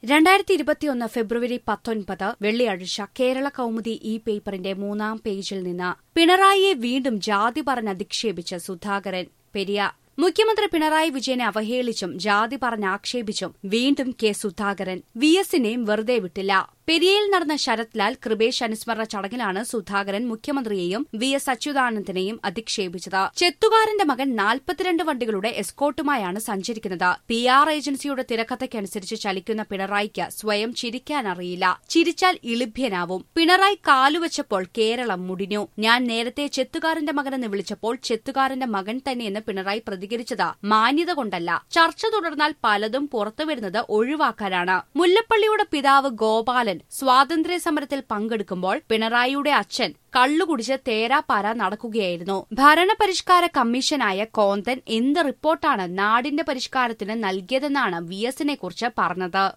രണ്ടായിരത്തി ഇരുപത്തിയൊന്ന് ഫെബ്രുവരി പത്തൊൻപത് വെള്ളിയാഴ്ച കേരള കൌമുദി ഈ പേപ്പറിന്റെ മൂന്നാം പേജിൽ നിന്ന് പിണറായിയെ വീണ്ടും ജാതി പറഞ്ഞ് അധിക്ഷേപിച്ച് സുധാകരൻ പെരിയ മുഖ്യമന്ത്രി പിണറായി വിജയനെ അവഹേളിച്ചും ജാതി പറഞ്ഞാക്ഷേപിച്ചും വീണ്ടും കെ സുധാകരൻ വി എസിനെയും വെറുതെ വിട്ടില്ല പെരിയയിൽ നടന്ന ശരത് ലാൽ കൃപേഷ് അനുസ്മരണ ചടങ്ങിലാണ് സുധാകരൻ മുഖ്യമന്ത്രിയെയും വി എസ് അച്യുതാനന്ദനെയും അധിക്ഷേപിച്ചത് ചെത്തുകാരന്റെ മകൻ നാൽപ്പത്തിരണ്ട് വണ്ടികളുടെ എസ്കോട്ടുമായാണ് സഞ്ചരിക്കുന്നത് പി ആർ ഏജൻസിയുടെ തിരക്കഥയ്ക്കനുസരിച്ച് ചലിക്കുന്ന പിണറായിക്ക് സ്വയം ചിരിക്കാനറിയില്ല ചിരിച്ചാൽ ഇളിഭ്യനാവും പിണറായി കാലുവച്ചപ്പോൾ കേരളം മുടിഞ്ഞു ഞാൻ നേരത്തെ ചെത്തുകാരന്റെ മകനെന്ന് വിളിച്ചപ്പോൾ ചെത്തുകാരന്റെ മകൻ തന്നെയെന്ന് പിണറായി പ്രതികരിച്ചത് മാന്യത കൊണ്ടല്ല ചർച്ച തുടർന്നാൽ പലതും പുറത്തുവരുന്നത് ഒഴിവാക്കാനാണ് മുല്ലപ്പള്ളിയുടെ പിതാവ് ഗോപാലൻ സ്വാതന്ത്ര്യ സമരത്തിൽ പങ്കെടുക്കുമ്പോൾ പിണറായിയുടെ അച്ഛൻ കള്ളുകുടിച്ച് തേരാപ്പാര നടക്കുകയായിരുന്നു ഭരണപരിഷ്കാര കമ്മീഷനായ കോന്തൻ എന്ത് റിപ്പോർട്ടാണ് നാടിന്റെ പരിഷ്കാരത്തിന് നൽകിയതെന്നാണ് വി എസിനെ കുറിച്ച് പറഞ്ഞത്